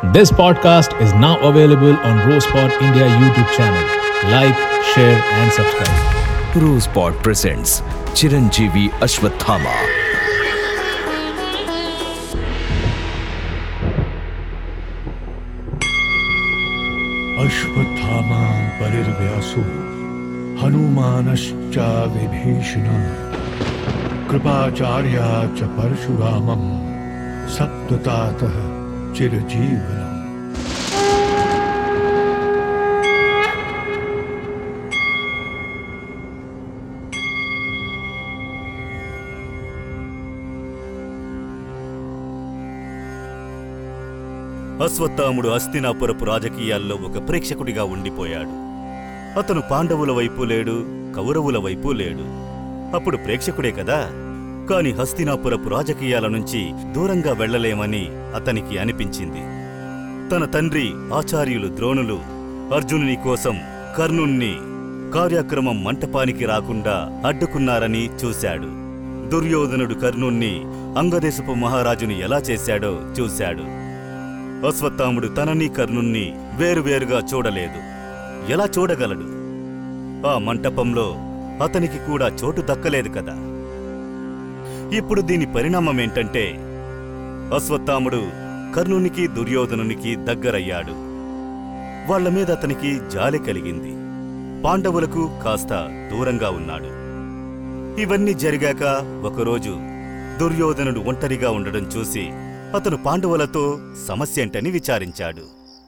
This podcast is now available on Rosepod India YouTube channel. Like, share, and subscribe. Rosepod presents Chiranjeevi Ashwathama. Ashwatthama परिर्व्यासो हनुमानश्च विभीषणः कृपाचार्या च परशुरामम् सप्ततातः चिरजीवनम् అశ్వత్థాముడు అస్తినాపురపు రాజకీయాల్లో ఒక ప్రేక్షకుడిగా ఉండిపోయాడు అతను పాండవుల వైపు లేడు కౌరవుల వైపు లేడు అప్పుడు ప్రేక్షకుడే కదా కాని హస్తినాపురపు రాజకీయాల నుంచి దూరంగా వెళ్ళలేమని అతనికి అనిపించింది తన తండ్రి ఆచార్యులు ద్రోణులు అర్జునుని కోసం కర్ణుణ్ణి కార్యక్రమం మంటపానికి రాకుండా అడ్డుకున్నారని చూశాడు దుర్యోధనుడు కర్ణుణ్ణి అంగదేశపు మహారాజుని ఎలా చేశాడో చూశాడు అశ్వత్థాముడు తనని కర్ణుణ్ణి వేరువేరుగా చూడలేదు ఎలా చూడగలడు ఆ మంటపంలో అతనికి కూడా చోటు దక్కలేదు కదా ఇప్పుడు దీని పరిణామమేంటంటే అశ్వత్థాముడు కర్ణునికి దుర్యోధనునికి దగ్గరయ్యాడు వాళ్ళ మీద అతనికి జాలి కలిగింది పాండవులకు కాస్త దూరంగా ఉన్నాడు ఇవన్నీ జరిగాక ఒకరోజు దుర్యోధనుడు ఒంటరిగా ఉండడం చూసి అతను పాండవులతో సమస్యేంటని విచారించాడు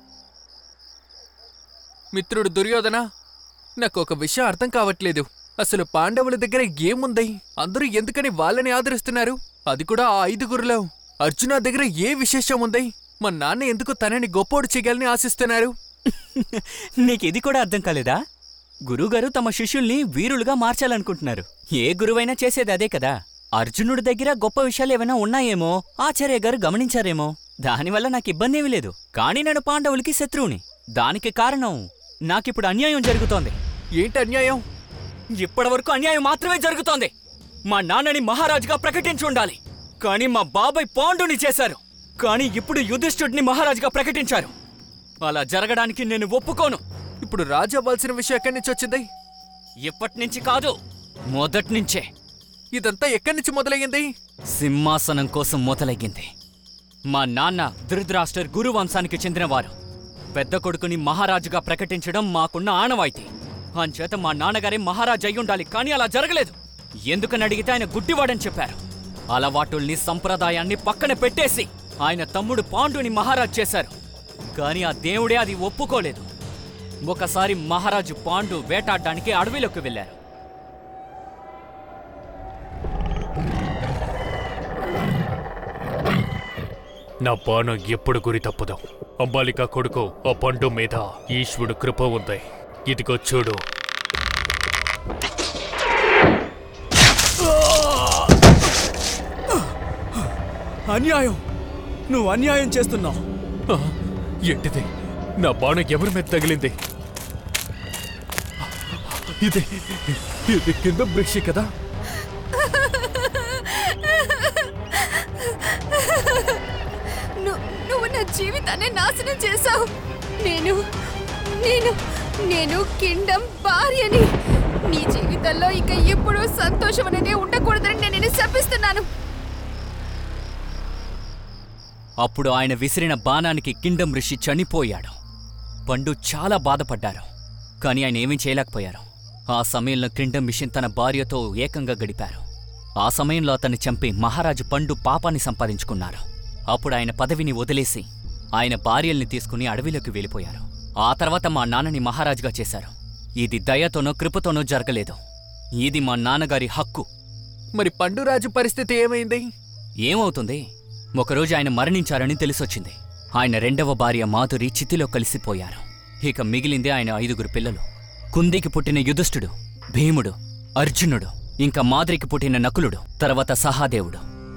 మిత్రుడు దుర్యోధన నాకు ఒక విషయం అర్థం కావట్లేదు అసలు పాండవుల దగ్గర ఏముంది అందరూ ఎందుకని వాళ్ళని ఆదరిస్తున్నారు అది కూడా ఆ ఐదుగురులో అర్జున దగ్గర ఏ విశేషం ఉంది మా నాన్న ఎందుకు తనని గొప్పోడు చేయగలని ఆశిస్తున్నారు నీకిది కూడా అర్థం కాలేదా గురువుగారు తమ శిష్యుల్ని వీరులుగా మార్చాలనుకుంటున్నారు ఏ గురువైనా చేసేది అదే కదా అర్జునుడి దగ్గర గొప్ప విషయాలు ఏమైనా ఉన్నాయేమో ఆచార్య గారు గమనించారేమో దానివల్ల నాకు ఇబ్బంది ఏమీ లేదు కానీ నేను పాండవులకి శత్రువుని దానికి కారణం నాకిప్పుడు అన్యాయం జరుగుతోంది ఏంటి అన్యాయం ఇప్పటివరకు అన్యాయం మాత్రమే జరుగుతోంది మా నాన్నని మహారాజుగా ప్రకటించి ఉండాలి కానీ మా బాబాయ్ పాండుని చేశారు కానీ ఇప్పుడు యుధిష్ఠుడిని మహారాజుగా ప్రకటించారు అలా జరగడానికి నేను ఒప్పుకోను ఇప్పుడు రాజు అవ్వాల్సిన విషయం ఎక్కడి నుంచి వచ్చింది ఇప్పటి నుంచి కాదు మొదటి నుంచే ఇదంతా ఎక్కడి నుంచి మొదలయ్యింది సింహాసనం కోసం మొదలయ్యింది మా నాన్న ధృతరాష్ట్ర గురు వంశానికి చెందినవారు పెద్ద కొడుకుని మహారాజుగా ప్రకటించడం మాకున్న ఆనవాయితీ అంచేత మా నాన్నగారే మహారాజు అయ్యుండాలి కానీ అలా జరగలేదు ఎందుకని అడిగితే ఆయన గుడ్డివాడని చెప్పారు అలవాటుల్ని సంప్రదాయాన్ని పక్కన పెట్టేసి ఆయన తమ్ముడు పాండుని మహారాజు చేశారు కానీ ఆ దేవుడే అది ఒప్పుకోలేదు ఒకసారి మహారాజు పాండు వేటాడడానికి అడవిలోకి వెళ్లారు నా బాణం ఎప్పుడు గురి తప్పదు అంబాలిక కొడుకు ఆ పండు మీద ఈశ్వరుడు కృప ఉంది ఇదిగో చూడు అన్యాయం నువ్వు అన్యాయం చేస్తున్నావు ఆ, ఏంటిది నా బాణం ఎవరి మీద తగిలింది ఇది ఇది కింద బ్రిక్షి కదా ను- నువ్వు నా జీవితాన్ని నాశనం చేశావు నేను నేను నేను కిండం భార్యని నీ జీవితంలో ఇక ఎప్పుడూ సంతోషం అనేది ఉండకూడదని నేను నిన్ను శపిస్తున్నాను అప్పుడు ఆయన విసిరిన బాణానికి కిండం ఋషి చనిపోయాడు పండు చాలా బాధపడ్డారు కానీ ఆయన ఏమీ చేయలేకపోయారు ఆ సమయంలో కిండం ఋషి తన భార్యతో ఏకంగా గడిపారు ఆ సమయంలో అతన్ని చంపి మహారాజు పండు పాపాన్ని సంపాదించుకున్నారు అప్పుడు ఆయన పదవిని వదిలేసి ఆయన భార్యల్ని తీసుకుని అడవిలోకి వెళ్ళిపోయారు ఆ తర్వాత మా నాన్నని మహారాజుగా చేశారు ఇది దయతోనో కృపతోనో జరగలేదు ఇది మా నాన్నగారి హక్కు మరి పండురాజు పరిస్థితి ఏమైంది ఏమవుతుంది ఒకరోజు ఆయన మరణించారని తెలిసొచ్చింది ఆయన రెండవ భార్య మాధురి చితిలో కలిసిపోయారు ఇక మిగిలిందే ఆయన ఐదుగురు పిల్లలు కుందికి పుట్టిన యుధిష్ఠుడు భీముడు అర్జునుడు ఇంకా మాధురికి పుట్టిన నకులుడు తర్వాత సహాదేవుడు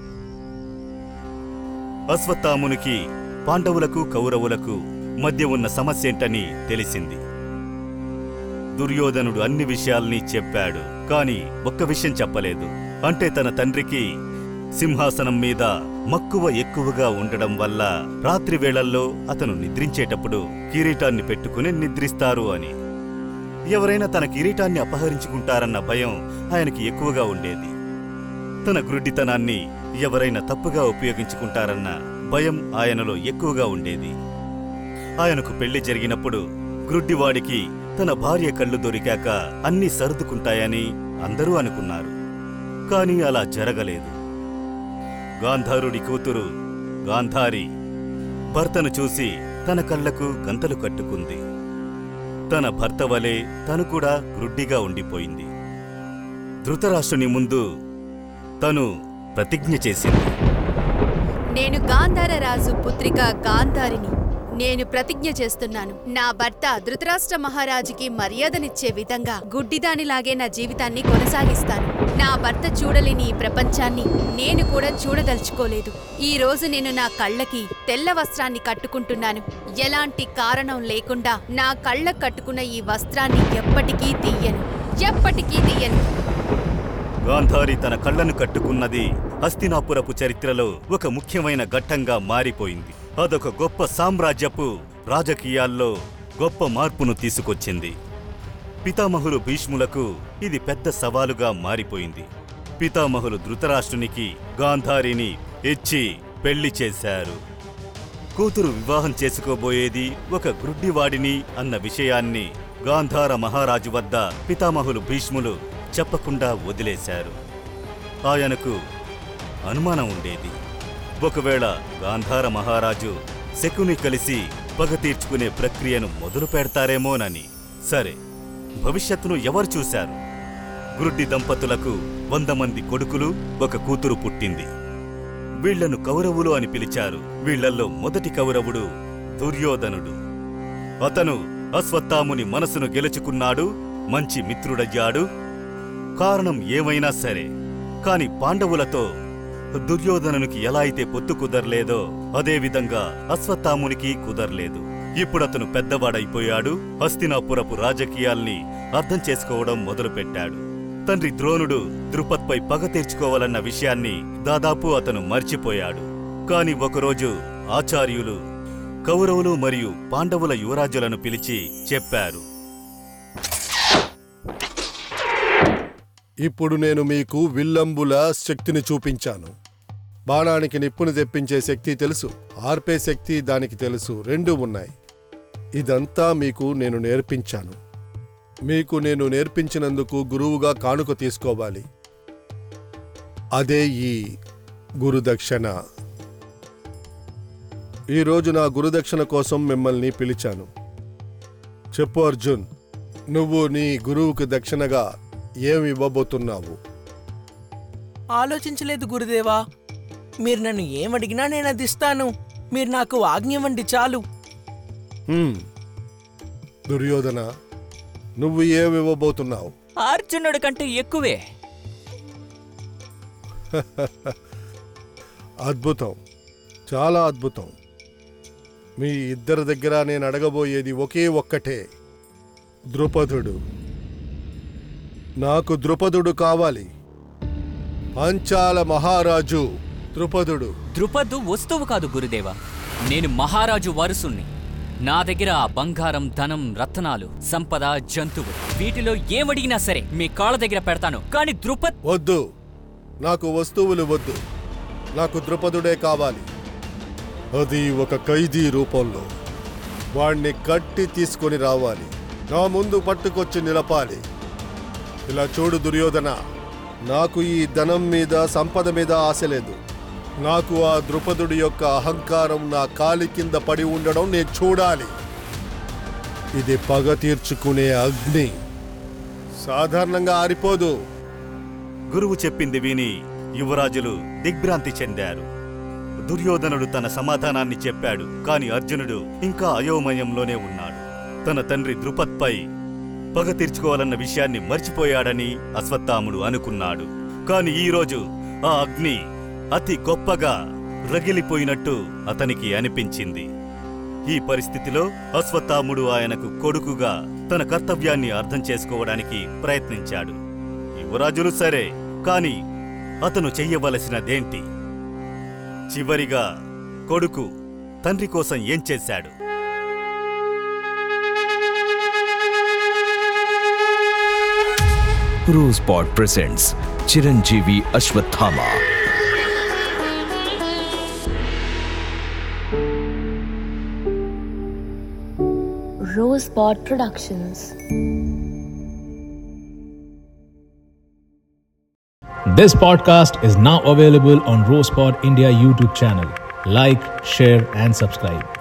అశ్వత్థామునికి పాండవులకు కౌరవులకు మధ్య ఉన్న సమస్యేంటని తెలిసింది దుర్యోధనుడు అన్ని విషయాల్ని చెప్పాడు కాని ఒక్క విషయం చెప్పలేదు అంటే తన తండ్రికి సింహాసనం మీద మక్కువ ఎక్కువగా ఉండడం వల్ల రాత్రి వేళల్లో అతను నిద్రించేటప్పుడు కిరీటాన్ని పెట్టుకుని నిద్రిస్తారు అని ఎవరైనా తన కిరీటాన్ని అపహరించుకుంటారన్న భయం ఆయనకి ఎక్కువగా ఉండేది తన గ్రుడ్డితనాన్ని ఎవరైనా తప్పుగా ఉపయోగించుకుంటారన్న భయం ఆయనలో ఎక్కువగా ఉండేది ఆయనకు పెళ్లి జరిగినప్పుడు గ్రుడ్డివాడికి తన భార్య కళ్ళు దొరికాక అన్నీ సర్దుకుంటాయని అందరూ అనుకున్నారు కాని అలా జరగలేదు గాంధారుడి కూతురు గాంధారి భర్తను చూసి తన కళ్ళకు గంతలు కట్టుకుంది తన భర్త వలె తను కూడా గ్రుడ్డిగా ఉండిపోయింది ధృతరాష్ట్రుని ముందు తను ప్రతిజ్ఞ చేసింది నేను గాంధార రాజు పుత్రిక గాంధారిని నేను ప్రతిజ్ఞ చేస్తున్నాను నా భర్త ధృతరాష్ట్ర మహారాజుకి మర్యాదనిచ్చే విధంగా గుడ్డిదానిలాగే నా జీవితాన్ని కొనసాగిస్తాను నా భర్త చూడలేని ఈ ప్రపంచాన్ని నేను కూడా చూడదలుచుకోలేదు ఈ రోజు నేను నా కళ్ళకి తెల్ల వస్త్రాన్ని కట్టుకుంటున్నాను ఎలాంటి కారణం లేకుండా నా కళ్ళకు కట్టుకున్న ఈ వస్త్రాన్ని ఎప్పటికీ తీయను ఎప్పటికీ తీయను గాంధారి తన కళ్ళను కట్టుకున్నది హస్తినాపురపు చరిత్రలో ఒక ముఖ్యమైన ఘట్టంగా మారిపోయింది అదొక గొప్ప సామ్రాజ్యపు రాజకీయాల్లో గొప్ప మార్పును తీసుకొచ్చింది పితామహులు భీష్ములకు ఇది పెద్ద సవాలుగా మారిపోయింది పితామహులు ధృతరాష్ట్రునికి గాంధారిని ఇచ్చి పెళ్లి చేశారు కూతురు వివాహం చేసుకోబోయేది ఒక గ్రుడ్డివాడిని అన్న విషయాన్ని గాంధార మహారాజు వద్ద పితామహులు భీష్ములు చెప్పకుండా వదిలేశారు ఆయనకు అనుమానం ఉండేది ఒకవేళ గాంధార మహారాజు శకుని కలిసి పగ తీర్చుకునే ప్రక్రియను మొదలు పెడతారేమోనని సరే భవిష్యత్తును ఎవరు చూశారు గ్రుడ్డి దంపతులకు వంద మంది కొడుకులు ఒక కూతురు పుట్టింది వీళ్లను కౌరవులు అని పిలిచారు వీళ్లల్లో మొదటి కౌరవుడు దుర్యోధనుడు అతను అశ్వత్థాముని మనసును గెలుచుకున్నాడు మంచి మిత్రుడయ్యాడు కారణం ఏమైనా సరే కాని పాండవులతో దుర్యోధనునికి ఎలా అయితే పొత్తు కుదరలేదో అదేవిధంగా అశ్వత్థామునికి కుదరలేదు ఇప్పుడతను పెద్దవాడైపోయాడు హస్తినాపురపు రాజకీయాల్ని అర్థం చేసుకోవడం మొదలుపెట్టాడు తండ్రి ద్రోణుడు ద్రుపద్పై పగ తీర్చుకోవాలన్న విషయాన్ని దాదాపు అతను మర్చిపోయాడు కాని ఒకరోజు ఆచార్యులు కౌరవులు మరియు పాండవుల యువరాజులను పిలిచి చెప్పారు ఇప్పుడు నేను మీకు విల్లంబుల శక్తిని చూపించాను బాణానికి నిప్పును తెప్పించే శక్తి తెలుసు ఆర్పే శక్తి దానికి తెలుసు రెండు ఉన్నాయి ఇదంతా మీకు నేను నేర్పించాను మీకు నేను నేర్పించినందుకు గురువుగా కానుక తీసుకోవాలి అదే ఈ గురుదక్షిణ ఈరోజు నా గురుదక్షిణ కోసం మిమ్మల్ని పిలిచాను చెప్పు అర్జున్ నువ్వు నీ గురువుకు దక్షిణగా ఏమి ఇవ్వబోతున్నావు ఆలోచించలేదు గురుదేవా మీరు నన్ను ఏమడిగినా నేను అది ఇస్తాను మీరు నాకు ఆజ్ఞ ఇవ్వండి చాలు హ్మ్. దుర్యోధన నువ్వు ఏమి ఇవ్వబోతున్నావు అర్జునుడి కంటే ఎక్కువే అద్భుతం చాలా అద్భుతం మీ ఇద్దరి దగ్గర నేను అడగబోయేది ఒకే ఒక్కటే ద్రుపదుడు నాకు ద్రుపదుడు కావాలి పంచాల మహారాజు ద్రుపదుడు ద్రుపదు వస్తువు కాదు గురుదేవా నేను మహారాజు వారసుణ్ణి నా దగ్గర ఆ బంగారం ధనం రత్నాలు సంపద జంతువు వీటిలో ఏమడిగినా సరే మీ కాళ్ళ దగ్గర పెడతాను కానీ ద్రుపద్ వద్దు నాకు వస్తువులు వద్దు నాకు ద్రుపదుడే కావాలి అది ఒక ఖైదీ రూపంలో వాణ్ణి కట్టి తీసుకొని రావాలి నా ముందు పట్టుకొచ్చి నిలపాలి ఇలా చూడు దుర్యోధన నాకు ఈ ధనం మీద సంపద మీద ఆశ లేదు నాకు ఆ ద్రుపదుడి యొక్క అహంకారం నా కాలి కింద పడి ఉండడం నేను చూడాలి ఇది పగ తీర్చుకునే అగ్ని సాధారణంగా ఆరిపోదు గురువు చెప్పింది విని యువరాజులు దిగ్భ్రాంతి చెందారు దుర్యోధనుడు తన సమాధానాన్ని చెప్పాడు కాని అర్జునుడు ఇంకా అయోమయంలోనే ఉన్నాడు తన తండ్రి ద్రుపద్పై పగ తీర్చుకోవాలన్న విషయాన్ని మర్చిపోయాడని అశ్వత్థాముడు అనుకున్నాడు కాని ఈరోజు ఆ అగ్ని అతి గొప్పగా రగిలిపోయినట్టు అతనికి అనిపించింది ఈ పరిస్థితిలో అశ్వత్థాముడు ఆయనకు కొడుకుగా తన కర్తవ్యాన్ని అర్థం చేసుకోవడానికి ప్రయత్నించాడు యువరాజులు సరే కాని అతను చెయ్యవలసినదేంటి చివరిగా కొడుకు తండ్రి కోసం ఏం చేశాడు Guru Spot presents Chiranjeevi Ashwathama. Rosebud Productions. This podcast is now available on Rosepod India YouTube channel. Like, share, and subscribe.